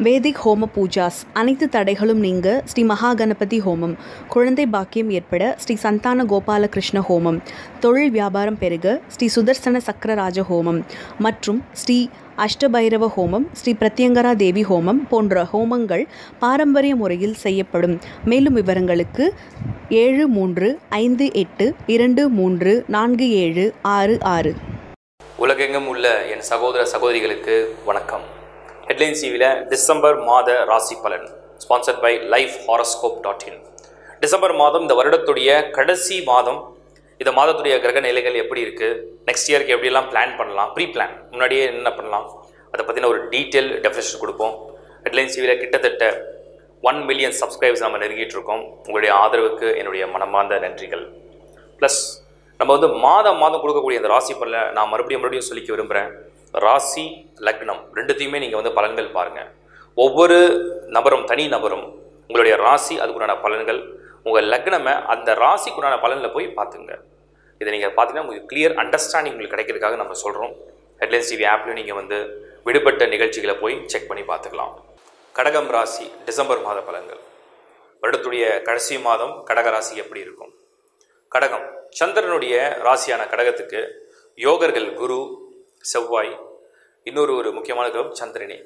வேதிக் ஹோம பூஜாஸ் அனைத்து தடைகளும் நீங்க ஸ்ரீ மகா கணபதி ஹோமம் குழந்தை பாக்கியம் ஏற்பட ஸ்ரீ சந்தான கோபாலகிருஷ்ண ஹோமம் தொழில் வியாபாரம் பெருக ஸ்ரீ சுதர்சன சக்கரராஜ ஹோமம் மற்றும் ஸ்ரீ அஷ்டபைரவ ஹோமம் ஸ்ரீ பிரத்யங்கரா தேவி ஹோமம் போன்ற ஹோமங்கள் பாரம்பரிய முறையில் செய்யப்படும் மேலும் விவரங்களுக்கு ஏழு மூன்று ஐந்து எட்டு இரண்டு மூன்று நான்கு ஏழு ஆறு ஆறு உலகெங்கும் உள்ள என் சகோதர சகோதரிகளுக்கு வணக்கம் ஹெட்லைன்ஸ் டிவியில் டிசம்பர் மாத ராசி பலன் sponsored by life horoscope dot in December மாதம் இந்த வருடத்துடைய கடைசி மாதம் இந்த மாதத்துடைய கிரக நிலைகள் எப்படி இருக்குது நெக்ஸ்ட் இயருக்கு எப்படியெல்லாம் பிளான் பண்ணலாம் ப்ரீ பிளான் முன்னாடியே என்ன பண்ணலாம் அதை பற்றின ஒரு டீட்டெயில் டெஃபினேஷன் கொடுப்போம் ஹெட்லைன்ஸ் டிவியில் கிட்டத்தட்ட ஒன் மில்லியன் சப்ஸ்கிரைபர்ஸ் நம்ம நெருங்கிட்டு இருக்கோம் உங்களுடைய ஆதரவுக்கு என்னுடைய மனமார்ந்த நன்றிகள் ப்ளஸ் நம்ம வந்து மாதம் மாதம் கொடுக்கக்கூடிய இந்த ராசி பலனை நான் மறுபடியும் மறுபடியும் சொல்லிக்க விரும்புகிறேன் ராசி லக்னம் ரெண்டுத்தையுமே நீங்கள் வந்து பலன்கள் பாருங்கள் ஒவ்வொரு நபரும் தனி நபரும் உங்களுடைய ராசி அதுக்குண்டான பலன்கள் உங்கள் லக்னமை அந்த ராசிக்குண்டான பலனில் போய் பார்த்துங்க இதை நீங்கள் பார்த்தீங்கன்னா உங்களுக்கு கிளியர் அண்டர்ஸ்டாண்டிங் உங்களுக்கு கிடைக்கிறதுக்காக நம்ம சொல்கிறோம் ஹெட்லைன்ஸ் டிவி ஆப்லையும் நீங்கள் வந்து விடுபட்ட நிகழ்ச்சிகளை போய் செக் பண்ணி பார்த்துக்கலாம் கடகம் ராசி டிசம்பர் மாத பலன்கள் வருடத்துடைய கடைசி மாதம் கடக ராசி எப்படி இருக்கும் கடகம் சந்திரனுடைய ராசியான கடகத்துக்கு யோகர்கள் குரு செவ்வாய் இன்னொரு ஒரு முக்கியமான கிரகம் சந்திரனே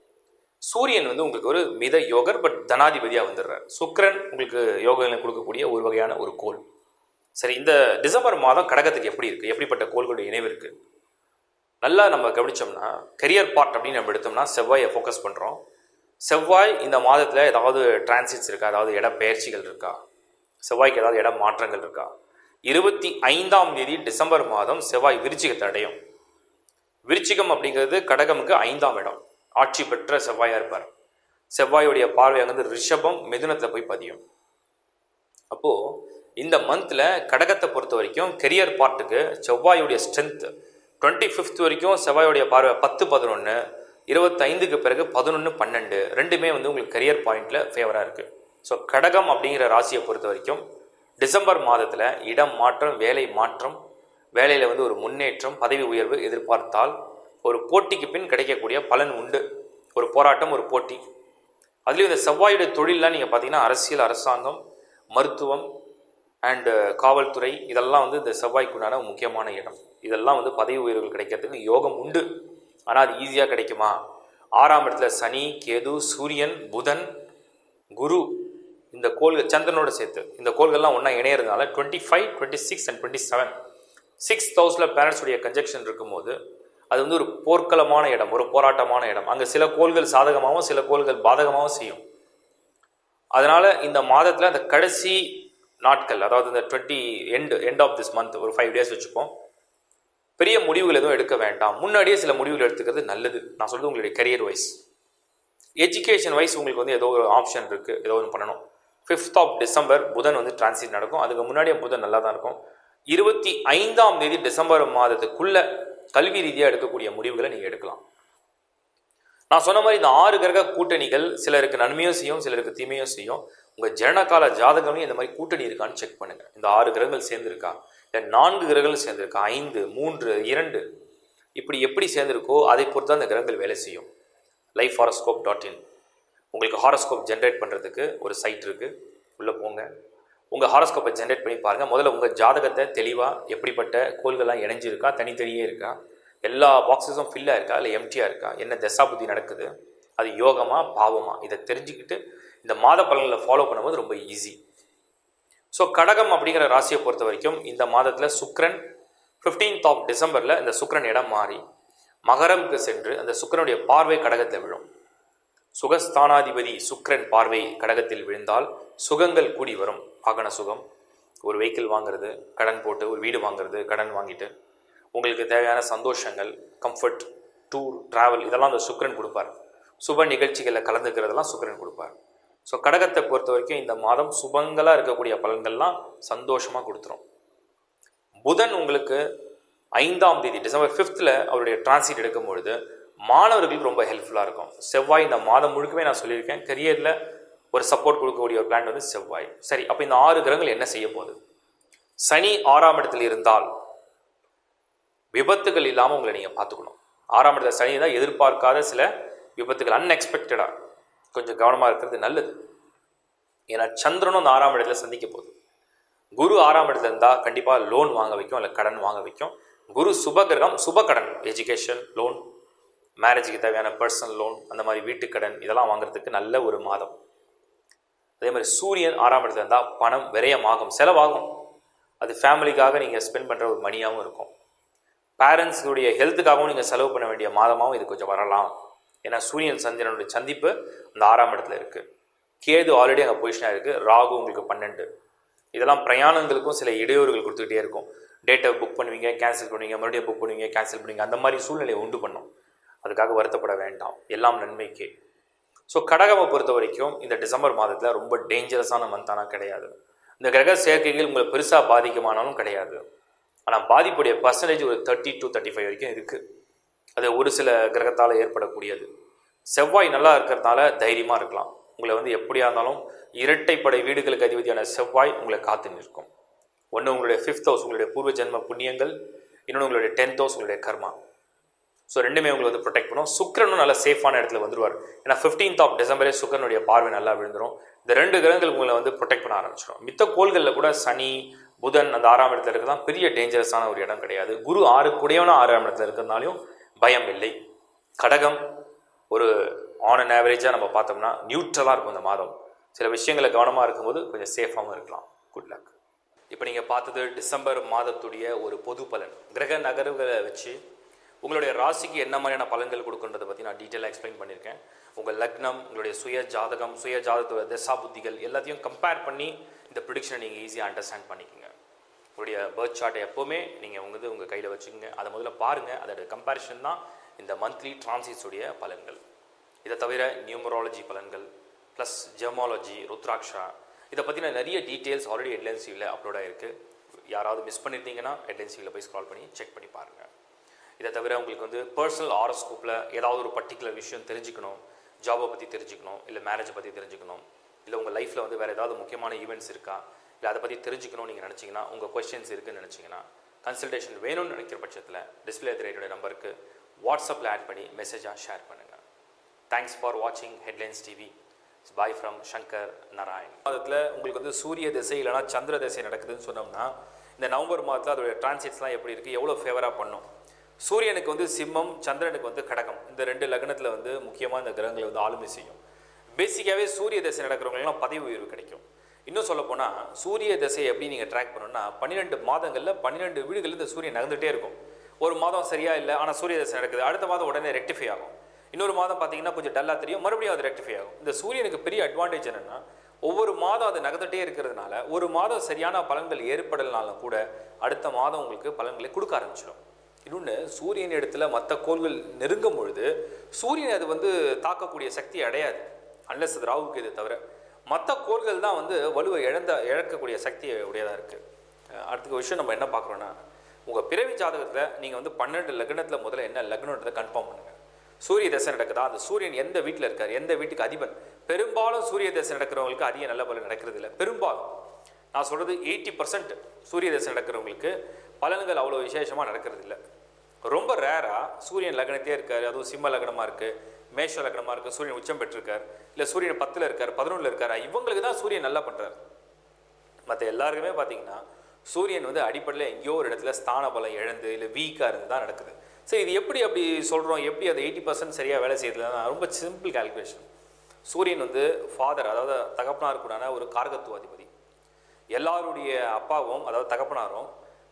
சூரியன் வந்து உங்களுக்கு ஒரு மித யோகர் பட் தனாதிபதியாக வந்துடுறார் சுக்கிரன் உங்களுக்கு யோகங்களை கொடுக்கக்கூடிய ஒரு வகையான ஒரு கோல் சரி இந்த டிசம்பர் மாதம் கடகத்துக்கு எப்படி இருக்குது எப்படிப்பட்ட கோள்களுடைய இணைவு இருக்குது நல்லா நம்ம கவனிச்சோம்னா கெரியர் பார்ட் அப்படின்னு நம்ம எடுத்தோம்னா செவ்வாயை ஃபோக்கஸ் பண்ணுறோம் செவ்வாய் இந்த மாதத்தில் ஏதாவது டிரான்சிட்ஸ் இருக்கா அதாவது இட பயிற்சிகள் இருக்கா செவ்வாய்க்கு ஏதாவது இட மாற்றங்கள் இருக்கா இருபத்தி ஐந்தாம் தேதி டிசம்பர் மாதம் செவ்வாய் விருச்சிகத்தை அடையும் விருச்சிகம் அப்படிங்கிறது கடகமுக்கு ஐந்தாம் இடம் ஆட்சி பெற்ற செவ்வாயாக இருப்பார் செவ்வாயுடைய பார்வை அங்கிருந்து ரிஷபம் மிதுனத்தில் போய் பதியும் அப்போது இந்த மந்தில் கடகத்தை பொறுத்த வரைக்கும் கெரியர் பார்ட்டுக்கு செவ்வாயுடைய ஸ்ட்ரென்த் டுவெண்ட்டி ஃபிஃப்த் வரைக்கும் செவ்வாயுடைய பார்வை பத்து பதினொன்று இருபத்தைந்துக்கு பிறகு பதினொன்று பன்னெண்டு ரெண்டுமே வந்து உங்களுக்கு கரியர் பாயிண்டில் ஃபேவராக இருக்குது ஸோ கடகம் அப்படிங்கிற ராசியை பொறுத்த வரைக்கும் டிசம்பர் மாதத்தில் இடம் மாற்றம் வேலை மாற்றம் வேலையில் வந்து ஒரு முன்னேற்றம் பதவி உயர்வு எதிர்பார்த்தால் ஒரு போட்டிக்கு பின் கிடைக்கக்கூடிய பலன் உண்டு ஒரு போராட்டம் ஒரு போட்டி அதுலேயும் இந்த செவ்வாயுடைய தொழிலெலாம் நீங்கள் பார்த்தீங்கன்னா அரசியல் அரசாங்கம் மருத்துவம் அண்டு காவல்துறை இதெல்லாம் வந்து இந்த செவ்வாய்க்குண்டான முக்கியமான இடம் இதெல்லாம் வந்து பதவி உயர்வுகள் கிடைக்கிறதுக்கு யோகம் உண்டு ஆனால் அது ஈஸியாக கிடைக்குமா ஆறாம் இடத்துல சனி கேது சூரியன் புதன் குரு இந்த கோள்கள் சந்திரனோட சேர்த்து இந்த கோள்கள்லாம் ஒன்றா இணையறதுனால twenty five twenty six and twenty seven six தௌசண்டில் பேரண்ட்ஸுடைய கன்ஜெக்ஷன் இருக்கும்போது அது வந்து ஒரு போர்க்களமான இடம் ஒரு போராட்டமான இடம் அங்கே சில கோள்கள் சாதகமாகவும் சில கோள்கள் பாதகமாகவும் செய்யும் அதனால் இந்த மாதத்தில் அந்த கடைசி நாட்கள் அதாவது இந்த twenty end end of this month ஒரு ஃபைவ் டேஸ் வச்சுப்போம் பெரிய முடிவுகள் எதுவும் எடுக்க வேண்டாம் முன்னாடியே சில முடிவுகள் எடுத்துக்கிறது நல்லது நான் சொல்கிறது உங்களுடைய கரியர் வைஸ் எஜுகேஷன் வைஸ் உங்களுக்கு வந்து ஏதோ ஒரு ஆப்ஷன் இருக்குது ஏதோ ஒன்று பண்ணணும் ஃபிஃப்த் ஆஃப் டிசம்பர் புதன் வந்து டிரான்சிட் நடக்கும் அதுக்கு முன்னாடியே புதன் நல்லா தான் இருக்கும் இருபத்தி ஐந்தாம் தேதி டிசம்பர் மாதத்துக்குள்ள கல்வி ரீதியாக எடுக்கக்கூடிய முடிவுகளை நீங்கள் எடுக்கலாம் நான் சொன்ன மாதிரி இந்த ஆறு கிரக கூட்டணிகள் சிலருக்கு நன்மையும் செய்யும் சிலருக்கு தீமையும் செய்யும் உங்கள் ஜனனகால ஜாதகம்லையும் இந்த மாதிரி கூட்டணி இருக்கான்னு செக் பண்ணுங்கள் இந்த ஆறு கிரகங்கள் சேர்ந்துருக்கா இல்லை நான்கு கிரகங்கள் சேர்ந்துருக்கா ஐந்து மூன்று இரண்டு இப்படி எப்படி சேர்ந்துருக்கோ அதை பொறுத்து தான் இந்த கிரகங்கள் வேலை செய்யும் லைஃப் ஹாரஸ்கோப் டாட் இன் உங்களுக்கு ஹாரஸ்கோப் ஜென்ரேட் பண்ணுறதுக்கு ஒரு சைட் இருக்குது உள்ளே போங்க உங்கள் ஹாரஸ்கோப்பை ஜென்ரேட் பண்ணி பாருங்கள் முதல்ல உங்கள் ஜாதகத்தை தெளிவாக எப்படிப்பட்ட கோள்கள்லாம் இணைஞ்சிருக்கா தனித்தனியே இருக்கா எல்லா பாக்ஸஸும் ஃபில்லாக இருக்கா இல்லை எம்டியாக இருக்கா என்ன தசாபுத்தி நடக்குது அது யோகமா பாவமா இதை தெரிஞ்சுக்கிட்டு இந்த மாத பலன்களை ஃபாலோ பண்ணும்போது ரொம்ப ஈஸி ஸோ கடகம் அப்படிங்கிற ராசியை பொறுத்த வரைக்கும் இந்த மாதத்தில் சுக்ரன் ஃபிஃப்டீன்த் ஆஃப் டிசம்பரில் இந்த சுக்ரன் இடம் மாறி மகரம்க்கு சென்று அந்த சுக்கரனுடைய பார்வை கடகத்தில் விழும் சுகஸ்தானாதிபதி சுக்ரன் பார்வை கடகத்தில் விழுந்தால் சுகங்கள் கூடி வரும் வாகன சுகம் ஒரு வெஹிக்கிள் வாங்குறது கடன் போட்டு ஒரு வீடு வாங்குறது கடன் வாங்கிட்டு உங்களுக்கு தேவையான சந்தோஷங்கள் கம்ஃபர்ட் டூர் ட்ராவல் இதெல்லாம் அந்த சுக்ரன் கொடுப்பார் சுப நிகழ்ச்சிகளில் கலந்துக்கிறதெல்லாம் சுக்ரன் கொடுப்பார் ஸோ கடகத்தை பொறுத்த வரைக்கும் இந்த மாதம் சுபங்களாக இருக்கக்கூடிய பலன்கள்லாம் சந்தோஷமாக கொடுத்துரும் புதன் உங்களுக்கு ஐந்தாம் தேதி டிசம்பர் ஃபிஃப்த்தில் அவருடைய டிரான்சிட் எடுக்கும் பொழுது மாணவர்களுக்கு ரொம்ப ஹெல்ப்ஃபுல்லாக இருக்கும் செவ்வாய் இந்த மாதம் முழுக்கவே நான் சொல்லியிருக்கேன் கரியரில் ஒரு சப்போர்ட் கொடுக்கக்கூடிய ஒரு பிளான் வந்து செவ்வாய் சரி அப்போ இந்த ஆறு கிரகங்கள் என்ன செய்ய போகுது சனி ஆறாம் இடத்தில் இருந்தால் விபத்துகள் இல்லாமல் உங்களை நீங்கள் பார்த்துக்கணும் ஆறாம் இடத்துல சனி தான் எதிர்பார்க்காத சில விபத்துகள் அன்எக்ஸ்பெக்டடாக கொஞ்சம் கவனமாக இருக்கிறது நல்லது ஏன்னா சந்திரனும் அந்த ஆறாம் இடத்துல சந்திக்க போகுது குரு ஆறாம் இடத்துல இருந்தால் கண்டிப்பாக லோன் வாங்க வைக்கும் இல்லை கடன் வாங்க வைக்கும் குரு சுபகிரகம் சுப கடன் எஜுகேஷன் லோன் மேரேஜுக்கு தேவையான பர்சனல் லோன் அந்த மாதிரி வீட்டு கடன் இதெல்லாம் வாங்குறதுக்கு நல்ல ஒரு மாதம் அதே மாதிரி சூரியன் ஆறாம் இடத்துல இருந்தால் பணம் விரயமாகும் செலவாகும் அது ஃபேமிலிக்காக நீங்கள் ஸ்பெண்ட் பண்ணுற ஒரு மணியாகவும் இருக்கும் பேரண்ட்ஸுடைய ஹெல்த்துக்காகவும் நீங்கள் செலவு பண்ண வேண்டிய மாதமாகவும் இது கொஞ்சம் வரலாம் ஏன்னா சூரியன் சந்திரனுடைய சந்திப்பு அந்த ஆறாம் இடத்துல இருக்குது கேது ஆல்ரெடி அங்கே பொசிஷனாக இருக்குது ராகு உங்களுக்கு பன்னெண்டு இதெல்லாம் பிரயாணங்களுக்கும் சில இடையூறுகள் கொடுத்துக்கிட்டே இருக்கும் டேட்டை புக் பண்ணுவீங்க கேன்சல் பண்ணுவீங்க மறுபடியும் புக் பண்ணுவீங்க கேன்சல் பண்ணுவீங்க அந்த மாதிரி சூழ்நிலையை உண்டு பண்ணும் அதுக்காக வருத்தப்பட வேண்டாம் எல்லாம் நன்மைக்கே ஸோ கடகமை பொறுத்த வரைக்கும் இந்த டிசம்பர் மாதத்தில் ரொம்ப டேஞ்சரஸான மந்தானா கிடையாது இந்த கிரக சேர்க்கைகள் உங்களை பெருசாக பாதிக்குமானாலும் கிடையாது ஆனால் பாதிப்புடைய பர்சன்டேஜ் ஒரு தேர்ட்டி டு தேர்ட்டி ஃபைவ் வரைக்கும் இருக்குது அது ஒரு சில கிரகத்தால் ஏற்படக்கூடியது செவ்வாய் நல்லா இருக்கிறதுனால தைரியமாக இருக்கலாம் உங்களை வந்து எப்படியா இருந்தாலும் இரட்டைப்படை வீடுகளுக்கு அதிபதியான செவ்வாய் உங்களை காத்து நிற்கும் ஒன்று உங்களுடைய ஃபிஃப்த் ஹவுஸ் உங்களுடைய பூர்வ ஜென்ம புண்ணியங்கள் இன்னொன்று உங்களுடைய டென்த் ஹவுஸ் உங்களுடைய கர்மா ஸோ ரெண்டுமே உங்களை வந்து ப்ரொடெக்ட் பண்ணும் சுக்கிரனும் நல்ல சேஃபான இடத்துல வந்துருவார் ஏன்னா ஃபிஃப்டீன்த் ஆஃப் டிசம்பரே சுக்கிரனுடைய பார்வை நல்லா விழுந்துரும் இந்த ரெண்டு கிரகங்கள் உங்களை வந்து ப்ரொடெக்ட் பண்ண ஆரம்பிச்சிடும் மித்த கோள்களில் கூட சனி புதன் அந்த ஆறாம் இடத்துல இருக்கிறதான் பெரிய டேஞ்சரஸான ஒரு இடம் கிடையாது குரு ஆறு கூடியவனா ஆறாம் இடத்துல இருக்கிறதுனாலையும் பயம் இல்லை கடகம் ஒரு ஆன் அண்ட் ஆவரேஜாக நம்ம பார்த்தோம்னா நியூட்ரலாக இருக்கும் இந்த மாதம் சில விஷயங்களை கவனமாக இருக்கும்போது கொஞ்சம் சேஃபாகவும் இருக்கலாம் குட் லக் இப்போ நீங்கள் பார்த்தது டிசம்பர் மாதத்துடைய ஒரு பொது பலன் கிரக நகர்வுகளை வச்சு உங்களுடைய ராசிக்கு என்ன மாதிரியான பலன்கள் கொடுக்குன்றதை பற்றி நான் டீட்டெயிலாக எக்ஸ்பிளைன் பண்ணியிருக்கேன் உங்கள் லக்னம் உங்களுடைய சுய ஜாதகம் சுய ஜாதகத்தோட தசா புத்திகள் எல்லாத்தையும் கம்பேர் பண்ணி இந்த ப்ரிடிக்ஷனை நீங்கள் ஈஸியாக அண்டர்ஸ்டாண்ட் பண்ணிக்கோங்க உங்களுடைய பர்த் சார்ட்டை எப்போவுமே நீங்கள் உங்கள் உங்கள் கையில் வச்சுக்கோங்க அதை முதல்ல பாருங்கள் அதோட கம்பேரிஷன் தான் இந்த மந்த்லி டிரான்சிட்ஸுடைய பலன்கள் இதை தவிர நியூமராலஜி பலன்கள் ப்ளஸ் ஜெமாலஜி ருத்ராக்ஷா இதை பற்றின நிறைய டீட்டெயில்ஸ் ஆல்ரெடி ஹெட்லைன் சிவியில் அப்லோட் ஆகிருக்கு யாராவது மிஸ் பண்ணியிருந்தீங்கன்னா ஹெட்லைன் சிவியில் போய் ஸ்க்ரால் பண்ணி செக் பண்ணி பாருங்கள் இதை தவிர உங்களுக்கு வந்து பர்சனல் ஆரோஸ்கோப்பில் ஏதாவது ஒரு பர்டிகுலர் விஷயம் தெரிஞ்சுக்கணும் ஜாபை பற்றி தெரிஞ்சுக்கணும் இல்லை மேரேஜை பற்றி தெரிஞ்சுக்கணும் இல்லை உங்கள் லைஃப்பில் வந்து வேறு ஏதாவது முக்கியமான ஈவெண்ட்ஸ் இருக்கா இல்லை அதை பற்றி தெரிஞ்சுக்கணும்னு நீங்கள் நினச்சிங்கன்னா உங்கள் கொஸ்டின்ஸ் இருக்குன்னு நினச்சிங்கன்னா கன்சல்டேஷன் வேணும்னு நினைக்கிற பட்சத்தில் டிஸ்பிளே திரையுடைய நம்பருக்கு வாட்ஸ்அப்பில் ஆட் பண்ணி மெசேஜாக ஷேர் பண்ணுங்கள் தேங்க்ஸ் ஃபார் வாட்சிங் headlines TV bye from Shankar Narayan மாதத்தில் உங்களுக்கு வந்து சூரிய திசை இல்லைனா சந்திர திசை நடக்குதுன்னு சொன்னோம்னா இந்த நவம்பர் மாதத்தில் அதோடைய டிரான்சிட்ஸ்லாம் எப்படி இருக்குது எவ்வளோ ஃபேவராக பண்ணும் சூரியனுக்கு வந்து சிம்மம் சந்திரனுக்கு வந்து கடகம் இந்த ரெண்டு லக்னத்தில் வந்து முக்கியமாக இந்த கிரகங்களை வந்து ஆளுமை செய்யும் பேசிக்காகவே சூரிய திசை நடக்கிறவங்களுக்குலாம் பதவி உயர்வு கிடைக்கும் இன்னும் சொல்ல போனால் சூரிய திசையை எப்படி நீங்கள் ட்ராக் பண்ணணும்னா பன்னிரெண்டு மாதங்களில் பன்னிரெண்டு வீடுகளில் இந்த சூரியன் நகர்ந்துகிட்டே இருக்கும் ஒரு மாதம் சரியா இல்லை ஆனால் சூரிய திசை நடக்குது அடுத்த மாதம் உடனே ரெக்டிஃபை ஆகும் இன்னொரு மாதம் பார்த்தீங்கன்னா கொஞ்சம் டல்லாக தெரியும் மறுபடியும் அது ரெக்டிஃபை ஆகும் இந்த சூரியனுக்கு பெரிய அட்வான்டேஜ் என்னென்னா ஒவ்வொரு மாதம் அது நகர்ந்துட்டே இருக்கிறதுனால ஒரு மாதம் சரியான பலன்கள் ஏற்படலனாலும் கூட அடுத்த மாதம் உங்களுக்கு பலன்களை கொடுக்க ஆரம்பிச்சிடும் இன்னொன்று சூரியன் இடத்துல மற்ற கோள்கள் நெருங்கும் பொழுது சூரியன் அது வந்து தாக்கக்கூடிய சக்தி அடையாது அன்லஸ் அது ராகுக்கு இது தவிர மற்ற கோள்கள் தான் வந்து வலுவை இழந்த இழக்கக்கூடிய சக்தி உடையதாக இருக்குது அடுத்த விஷயம் நம்ம என்ன பார்க்குறோன்னா உங்கள் பிறவி ஜாதகத்தில் நீங்கள் வந்து பன்னெண்டு லக்னத்தில் முதல்ல என்ன லக்னன்றதை கன்ஃபார்ம் பண்ணுங்கள் சூரிய தசை நடக்குதா அந்த சூரியன் எந்த வீட்டில் இருக்கார் எந்த வீட்டுக்கு அதிபன் பெரும்பாலும் சூரிய தசை நடக்கிறவங்களுக்கு அதிக நல்ல பலன் நடக்கிறது இல்லை பெரும்பாலும் நான் சொல்கிறது எயிட்டி பர்சன்ட் சூரிய தசை நடக்கிறவங்களுக்கு பலன்கள் அவ்வளோ விசேஷமாக நடக்கிறது இல்லை ரொம்ப ரேராக சூரியன் லக்னத்தே இருக்கார் அதுவும் சிம்ம லக்னமாக இருக்குது மேஷ லக்னமாக இருக்குது சூரியன் உச்சம் பெற்றிருக்கார் இல்லை சூரியன் பத்தில் இருக்கார் பதினொன்றில் இருக்கார் இவங்களுக்கு தான் சூரியன் நல்லா பண்ணுறார் மற்ற எல்லாருக்குமே பார்த்தீங்கன்னா சூரியன் வந்து அடிப்படையில் எங்கேயோ ஒரு இடத்துல ஸ்தான பலம் இழந்து இல்லை வீக்காக இருந்து தான் நடக்குது சரி இது எப்படி அப்படி சொல்கிறோம் எப்படி அது எயிட்டி பர்சன்ட் சரியாக வேலை செய்யறதுனா ரொம்ப சிம்பிள் கால்குலேஷன் சூரியன் வந்து ஃபாதர் அதாவது தகப்பனார் கூடான ஒரு காரகத்துவ அதிபதி எல்லாருடைய அப்பாவும் அதாவது தகப்பனாரும்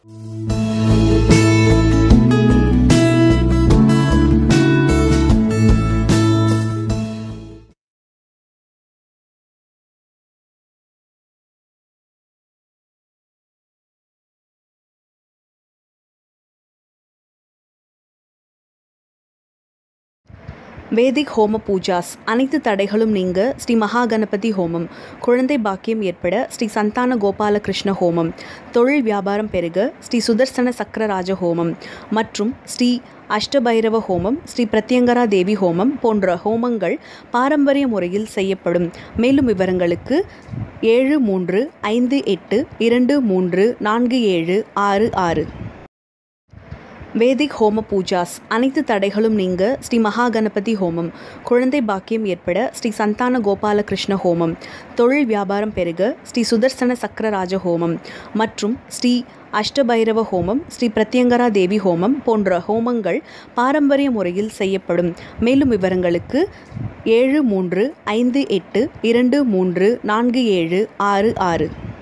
வேதிக் ஹோம பூஜாஸ் அனைத்து தடைகளும் நீங்க ஸ்ரீ மகா கணபதி ஹோமம் குழந்தை பாக்கியம் ஏற்பட ஸ்ரீ சந்தான கோபால கிருஷ்ண ஹோமம் தொழில் வியாபாரம் பெருக ஸ்ரீ சுதர்சன சக்கரராஜ ஹோமம் மற்றும் ஸ்ரீ அஷ்டபைரவ ஹோமம் ஸ்ரீ பிரத்யங்கரா தேவி ஹோமம் போன்ற ஹோமங்கள் பாரம்பரிய முறையில் செய்யப்படும் மேலும் விவரங்களுக்கு ஏழு மூன்று ஐந்து எட்டு இரண்டு மூன்று நான்கு ஏழு ஆறு ஆறு வேதிக் ஹோம பூஜாஸ் அனைத்து தடைகளும் நீங்க ஸ்ரீ மகா கணபதி ஹோமம் குழந்தை பாக்கியம் ஏற்பட ஸ்ரீ சந்தான கோபால கிருஷ்ண ஹோமம் தொழில் வியாபாரம் பெருக ஸ்ரீ சுதர்சன சக்கரராஜ ஹோமம் மற்றும் ஸ்ரீ அஷ்டபைரவ ஹோமம் ஸ்ரீ பிரத்யங்கரா தேவி ஹோமம் போன்ற ஹோமங்கள் பாரம்பரிய முறையில் செய்யப்படும் மேலும் விவரங்களுக்கு ஏழு மூன்று ஐந்து எட்டு இரண்டு மூன்று நான்கு ஏழு ஆறு ஆறு